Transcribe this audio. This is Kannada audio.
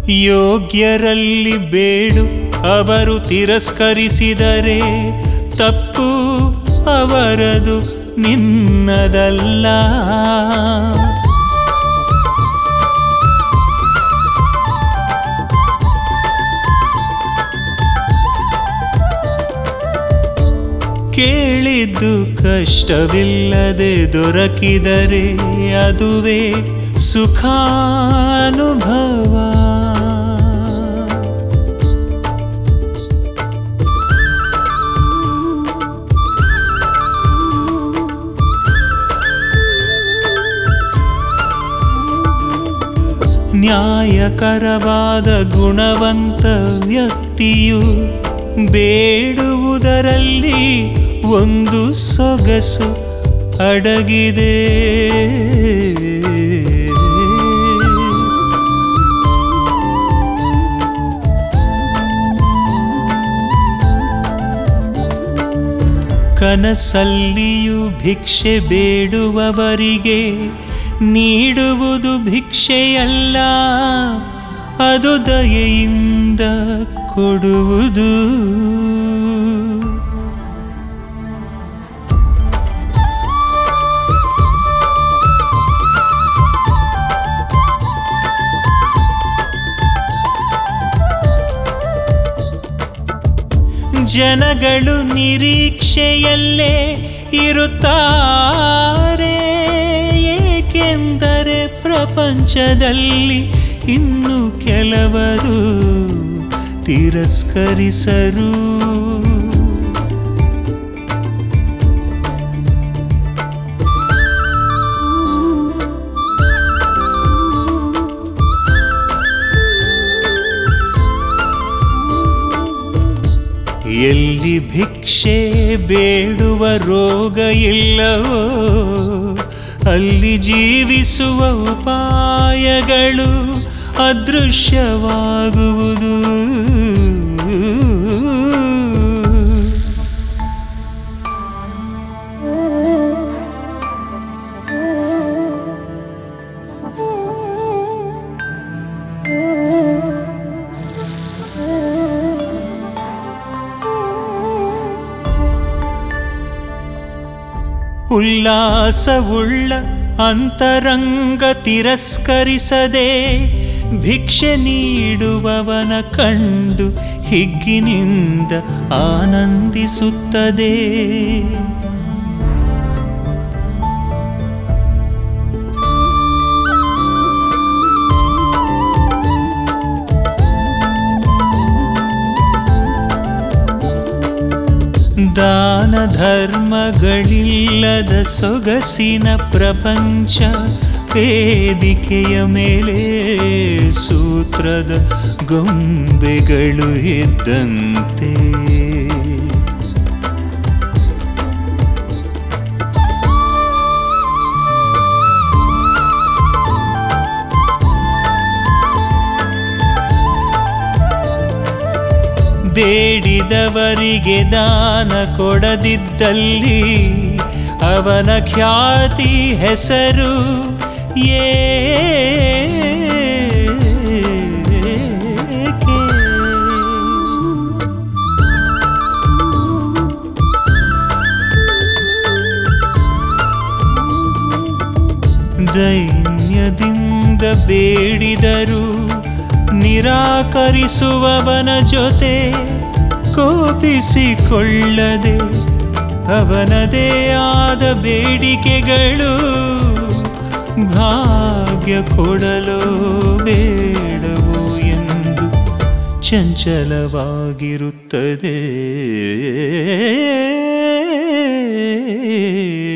ಯೋಗ್ಯರಲ್ಲಿ ಬೇಡು ಅವರು ತಿರಸ್ಕರಿಸಿದರೆ ತಪ್ಪು ಅವರದು ನಿನ್ನದಲ್ಲ ಕೇಳಿದ್ದು ಕಷ್ಟವಿಲ್ಲದೆ ದೊರಕಿದರೆ ಅದುವೇ ಸುಖಾನುಭವ ನ್ಯಾಯಕರವಾದ ಗುಣವಂತ ವ್ಯಕ್ತಿಯು ಬೇಡುವುದರಲ್ಲಿ ಒಂದು ಸೊಗಸು ಅಡಗಿದೆ ಕನಸಲ್ಲಿಯೂ ಭಿಕ್ಷೆ ಬೇಡುವವರಿಗೆ ನೀಡುವುದು ಭಿಕ್ಷೆಯಲ್ಲ ಅದು ದಯೆಯಿಂದ ಕೊಡುವುದು ಜನಗಳು ನಿರೀಕ್ಷೆಯಲ್ಲೇ ಇರುತ್ತಾರೆ ಏಕೆಂದರೆ ಪ್ರಪಂಚದಲ್ಲಿ ಇನ್ನು ಕೆಲವರು ತಿರಸ್ಕರಿಸರು ಎಲ್ಲಿ ಭಿಕ್ಷೆ ಬೇಡುವ ರೋಗ ಇಲ್ಲವೋ ಅಲ್ಲಿ ಜೀವಿಸುವ ಉಪಾಯಗಳು ಅದೃಶ್ಯವಾಗುವುದು ಉಲ್ಲಾಸವುಳ್ಳ ಅಂತರಂಗ ತಿರಸ್ಕರಿಸದೆ ಭಿಕ್ಷೆ ನೀಡುವವನ ಕಂಡು ಹಿಗ್ಗಿನಿಂದ ಆನಂದಿಸುತ್ತದೆ ದಾನ ಧರ್ಮಗಳಿಲ್ಲದ ಸೊಗಸಿನ ಪ್ರಪಂಚ ವೇದಿಕೆಯ ಮೇಲೆ ಸೂತ್ರದ ಗೊಂಬೆಗಳು ಇದ್ದಂತೆ ಬೇಡಿದವರಿಗೆ ದಾನ ಕೊಡದಿದ್ದಲ್ಲಿ ಅವನ ಖ್ಯಾತಿ ಹೆಸರು ಏಕೆ ದೈನ್ಯದಿಂದ ಬೇಡಿದರು ನಿರಾಕರಿಸುವವನ ಜೊತೆ ಕೋಪಿಸಿಕೊಳ್ಳದೆ ಅವನದೇ ಆದ ಬೇಡಿಕೆಗಳು ಭಾಗ್ಯ ಕೊಡಲು ಬೇಡವೋ ಎಂದು ಚಂಚಲವಾಗಿರುತ್ತದೆ